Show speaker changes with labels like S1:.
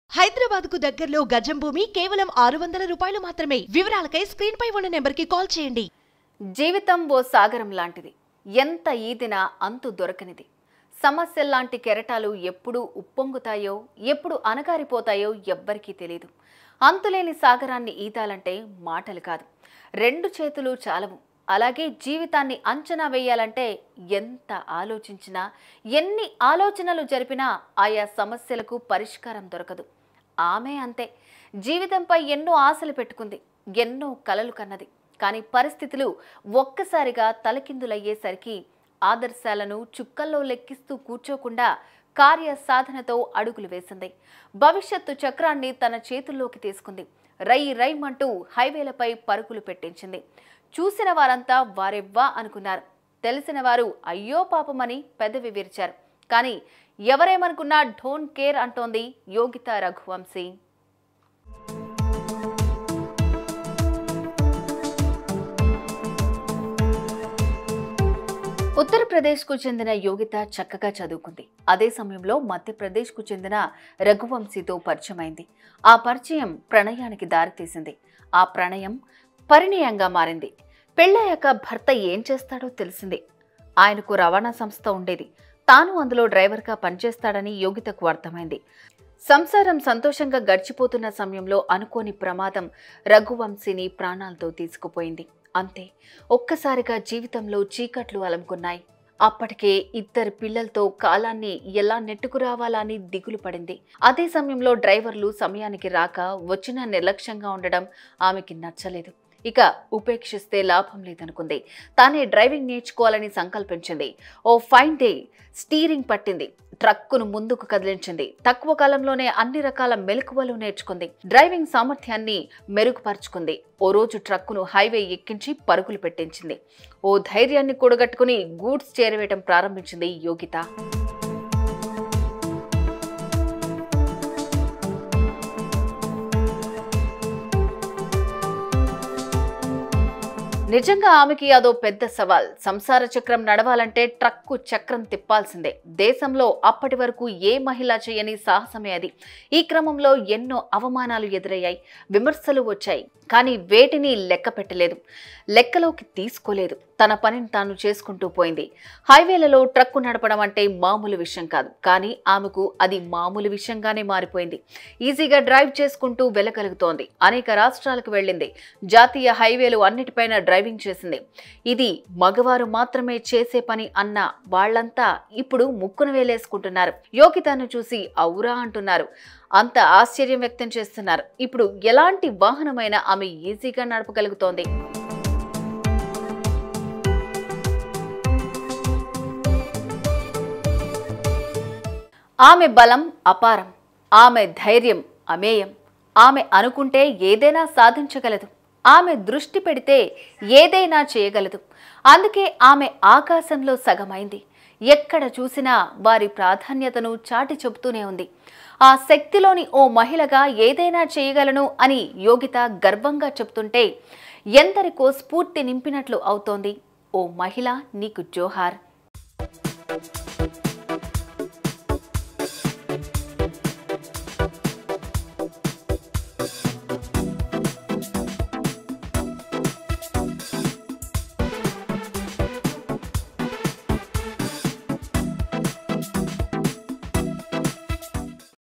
S1: హైదరాబాద్ కు దగ్గరలో గజం భూమి కేవలం ఆరు వందల రూపాయలు మాత్రమే వివరాలకై స్క్రీన్ పై ఉన్న నెంబర్ కి కాల్ చేయండి
S2: జీవితం ఓ సాగరం లాంటిది ఎంత ఈదినా అంతు దొరకనిది సమస్యల్లాంటి కెరటాలు ఎప్పుడు ఉప్పొంగుతాయో ఎప్పుడు అణగారిపోతాయో ఎవ్వరికీ తెలియదు అంతులేని సాగరాన్ని ఈదాలంటే మాటలు కాదు రెండు చేతులు చాలవు అలాగే జీవితాన్ని అంచనా వేయాలంటే ఎంత ఆలోచించినా ఎన్ని ఆలోచనలు జరిపినా ఆయా సమస్యలకు పరిష్కారం దొరకదు ఆమె అంతే జీవితంపై ఎన్నో ఆశలు పెట్టుకుంది ఎన్నో కలలు కన్నది కానీ పరిస్థితులు ఒక్కసారిగా తలకిందులయ్యేసరికి ఆదర్శాలను చుక్కల్లో లెక్కిస్తూ కూర్చోకుండా కార్య సాధనతో అడుగులు వేసింది భవిష్యత్తు చక్రాన్ని తన చేతుల్లోకి తీసుకుంది రై రైమంటూ హైవేలపై పరుగులు పెట్టించింది చూసిన వారంతా వారెవ్వా అనుకున్నారు తెలిసిన వారు అయ్యో పాపమని పెదవి విరిచారు కానీ ఎవరేమనుకున్నా డోంట్ కేర్ అంటోంది యోగిత రఘువంశీ ఉత్తరప్రదేశ్కు చెందిన యోగిత చక్కగా చదువుకుంది అదే సమయంలో మధ్యప్రదేశ్కు చెందిన రఘువంశీతో పరిచయమైంది ఆ పరిచయం ప్రణయానికి దారితీసింది ఆ ప్రణయం పరిణయంగా మారింది పెళ్ళయ్యాక భర్త ఏం చేస్తాడో తెలిసింది ఆయనకు రవాణా సంస్థ ఉండేది తాను అందులో డ్రైవర్గా పనిచేస్తాడని యోగితకు అర్థమైంది సంసారం సంతోషంగా గడిచిపోతున్న సమయంలో అనుకోని ప్రమాదం రఘువంశీని ప్రాణాలతో తీసుకుపోయింది అంతే ఒక్కసారిగా జీవితంలో చీకట్లు అలముకున్నాయి అప్పటికే ఇద్దరు పిల్లలతో కాలాన్ని ఎలా నెట్టుకురావాలా అని దిగులు పడింది అదే సమయంలో డ్రైవర్లు సమయానికి రాక వచ్చిన నిర్లక్ష్యంగా ఉండడం ఆమెకి నచ్చలేదు ఇక ఉపేక్షిస్తే లాభం లేదనుకుంది తానే డ్రైవింగ్ నేర్చుకోవాలని సంకల్పించింది ఓ ఫైన్ డే స్టీరింగ్ పట్టింది ట్రక్కును ముందుకు కదిలించింది తక్కువ కాలంలోనే అన్ని రకాల మెలకువలు నేర్చుకుంది డ్రైవింగ్ సామర్థ్యాన్ని మెరుగుపరుచుకుంది ఓ రోజు ట్రక్కును హైవే ఎక్కించి పరుగులు పెట్టించింది ఓ ధైర్యాన్ని కూడగట్టుకుని గూడ్స్ చేరవేయటం ప్రారంభించింది యోగిత నిజంగా ఆమెకి అదో పెద్ద సవాల్ సంసార చక్రం నడవాలంటే ట్రక్కు చక్రం తిప్పాల్సిందే దేశంలో అప్పటి వరకు ఏ మహిళ చేయని సాహసమే అది ఈ క్రమంలో ఎన్నో అవమానాలు ఎదురయ్యాయి విమర్శలు వచ్చాయి కానీ వేటిని లెక్క పెట్టలేదు లెక్కలోకి తీసుకోలేదు తన పనిని తాను చేసుకుంటూ పోయింది హైవేలలో ట్రక్కు నడపడం అంటే మామూలు విషయం కాదు కానీ ఆమెకు అది మామూలు విషయంగానే మారిపోయింది ఈజీగా డ్రైవ్ చేసుకుంటూ వెళ్ళగలుగుతోంది అనేక రాష్ట్రాలకు వెళ్ళింది జాతీయ హైవేలు అన్నిటిపైన డ్రైవింగ్ చేసింది ఇది మగవారు మాత్రమే చేసే పని అన్న వాళ్ళంతా ఇప్పుడు ముక్కును వేలేసుకుంటున్నారు యోగితను చూసి ఔరా అంటున్నారు అంత ఆశ్చర్యం వ్యక్తం చేస్తున్నారు ఇప్పుడు ఎలాంటి వాహనమైనా ఆమె ఈజీగా నడపగలుగుతోంది ఆమె బలం అపారం ఆమె ధైర్యం అమేయం ఆమె అనుకుంటే ఏదైనా సాధించగలదు ఆమె దృష్టి పెడితే ఏదైనా చేయగలదు అందుకే ఆమె ఆకాశంలో సగమైంది ఎక్కడ చూసినా వారి ప్రాధాన్యతను చాటి చెబుతూనే ఉంది ఆ శక్తిలోని ఓ మహిళగా ఏదైనా చేయగలను అని యోగిత గర్వంగా చెప్తుంటే ఎందరికో స్ఫూర్తి నింపినట్లు అవుతోంది ఓ మహిళ నీకు జోహార్